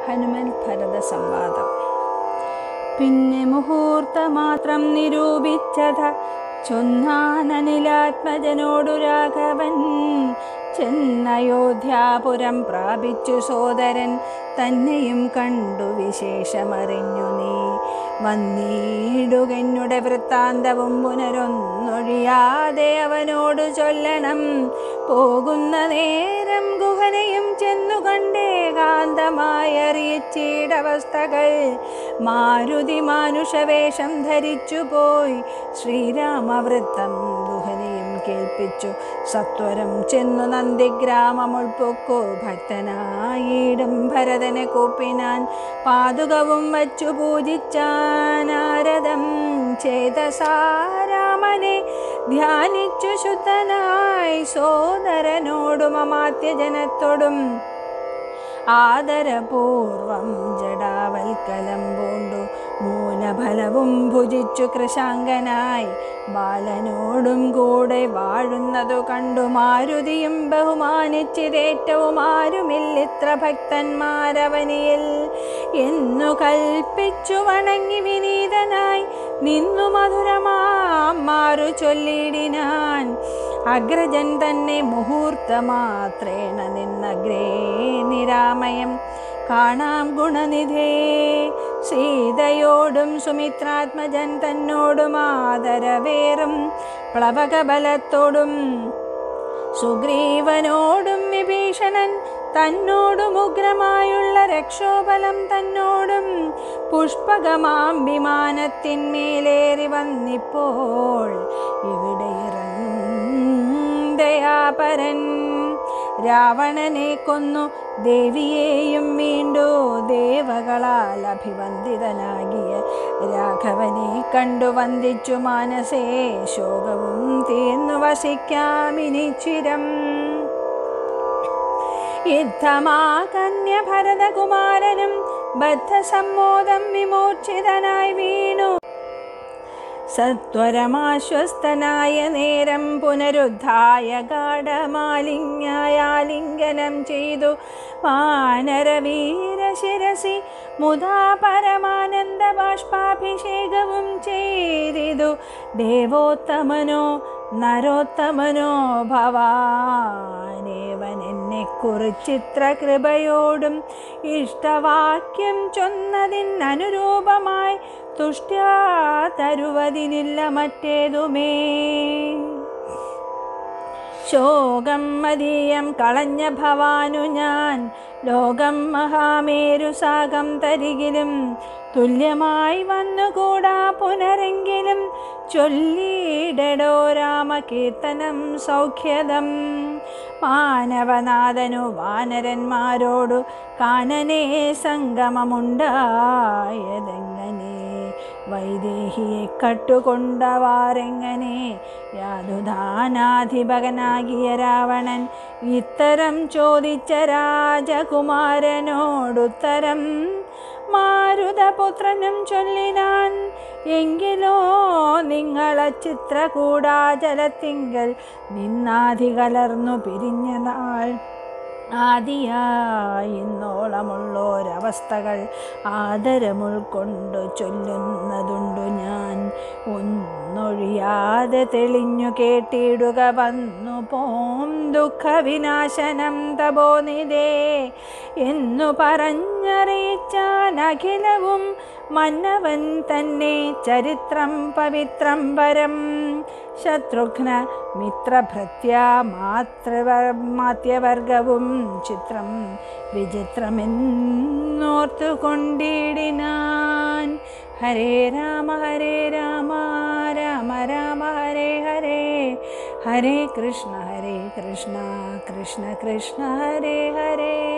ഹനുമൽ ഭരത സംവാദം പിന്നെ മുഹൂർത്തമാത്രം നിരൂപിച്ചത ചൊന്നാനനിലാത്മജനോടു രാഘവൻ ചെന്നയോധ്യാപുരം പ്രാപിച്ചു സോദരൻ തന്നെയും കണ്ടു വിശേഷമറിഞ്ഞു നീ വന്നീടുകെന്നുടെ വൃത്താന്തവും പുനരൊന്നൊഴിയാതെ അവനോട് ചൊല്ലണം പോകുന്ന നേരം ഗുഹനയും ചെന്നു കണ്ടേകാന്തമായി അറിയിച്ചിടവസ്ഥകൾ മാരുതി മാനുഷവേഷം ധരിച്ചു പോയി ശ്രീരാമവൃത്തം ഗുഹനയും കേൾപ്പിച്ചു സത്വരം ചെന്നു നന്ദിഗ്രാമം ഉൾപ്പൊക്കു ഭക്തനായിടും ഭരതനെ കൂപ്പിനാൻ പാതുകവും വച്ചു പൂജിച്ചാനാരദം ചേതസാരാമനെ ധ്യാനിച്ചു ശുദ്ധനായി സോദരനോടും അമാത്യജനത്തോടും ആദരപൂർവം ജടാവൽക്കലം പൂണ്ടു മൂലഫലവും ഭുജിച്ചു കൃശാങ്കനായി ബാലനോടും കൂടെ വാഴുന്നതു കണ്ടു മാരുതിയും ബഹുമാനിച്ചിതേറ്റവും ആരുമില്ലിത്ര ഭക്തന്മാരവനിയിൽ എന്നു കൽപ്പിച്ചു വണങ്ങി വിനീതനായി നിന്നു മധുരമാറു ചൊല്ലിടിനാൻ അഗ്രജൻ തന്നെ മുഹൂർത്തമാത്രേണ നിന്നഗ്രേ നിരാമയം കാണാം ഗുണനിധേ സീതയോടും സുമിത്രാത്മജൻ തന്നോടും ആദരവേറും പ്ലവകബലത്തോടും സുഗ്രീവനോടും വിഭീഷണൻ തന്നോടും ഉഗ്രമായുള്ള രക്ഷോബലം തന്നോടും പുഷ്പകമാം വിമാനത്തിന്മേലേറി വന്നിപ്പോൾ ഇവിടെ ദയാപരൻ രാവണനെ കൊന്നു ദേവിയെയും വീണ്ടു ദേവകളാൽ അഭിവന്ദിതനാകിയ രാഘവനെ കണ്ടു വന്ദിച്ചു മാനസേ ശോകവും തീർന്നു വസിക്കാമിനി ചിരം യുദ്ധമാകന്യ ഭരതകുമാരനും ബദ്ധസമ്മോദം വിമോചിതനായി വീണു സത്വരമാശ്വസ്തനായ നേരം പുനരുദ്ധായ ഗാഠമാലിന്യായാലിംഗനം ചെയ്തു വാനരവീരശിരസി മുതാ പരമാനന്ദ ബാഷ്പാഭിഷേകവും ചെയ്തിതു ദേവോത്തമനോ നരോത്തമനോ ഭവാനേവൻ എന്നെ കുറിച്ചിത്ര കൃപയോടും ഇഷ്ടവാക്യം ചൊന്നതിനനുരൂപമായി തുഷ്ട്യാ തരുവതിനില്ല മറ്റേതുമേ ശോകം മതീയം കളഞ്ഞ ഭവാനു ഞാൻ ലോകം മഹാമേരു സാഗം തരികിലും തുല്യമായി വന്നുകൂടാ പുനരെങ്കിലും ചൊല്ലിയിടടോ രാമകീർത്തനം സൗഖ്യദം മാനവനാഥനു വാനരന്മാരോടു കാനനേ സംഗമമുണ്ടായതെങ്ങനെ വൈദേഹിയെ കട്ടുകൊണ്ടവാരെങ്ങനെ യാതുദാനാധിപകനാകിയ രാവണൻ ഇത്തരം ചോദിച്ച രാജകുമാരനോടുത്തരം മാരുതപുത്രനും ചൊല്ലിനാൻ എങ്കിലോ നിങ്ങളെ ചിത്രകൂടാചലത്തിങ്കൽ നിന്നാധി കലർന്നു പിരിഞ്ഞ നാൾ ആദിയായിന്നോളമുള്ളോരവസ്ഥകൾ ആദരമുൾക്കൊണ്ടു ചൊല്ലുന്നതുണ്ടു ഞാൻ ഒന്നൊഴിയാതെ തെളിഞ്ഞു കേട്ടിടുക വന്നു പോം ദുഃഖവിനാശനം തപോനിതേ എന്നു പറഞ്ഞറിയിച്ചാൻ അഖിലവും മന്നവൻ തന്നെ ചരിത്രം പവിത്രം പരം ശത്രുഘ്ന മിത്രഭൃത്യ മാതൃവ മാത്യവർഗവും ചിത്രം വിചിത്രമെന്നോർത്തുകൊണ്ടിടിനാൻ ഹരേ രാമ ഹരേ രാമ രാമ രാമ ഹരേ ഹരേ ഹരേ കൃഷ്ണ ഹരേ കൃഷ്ണ കൃഷ്ണ കൃഷ്ണ ഹരേ ഹരേ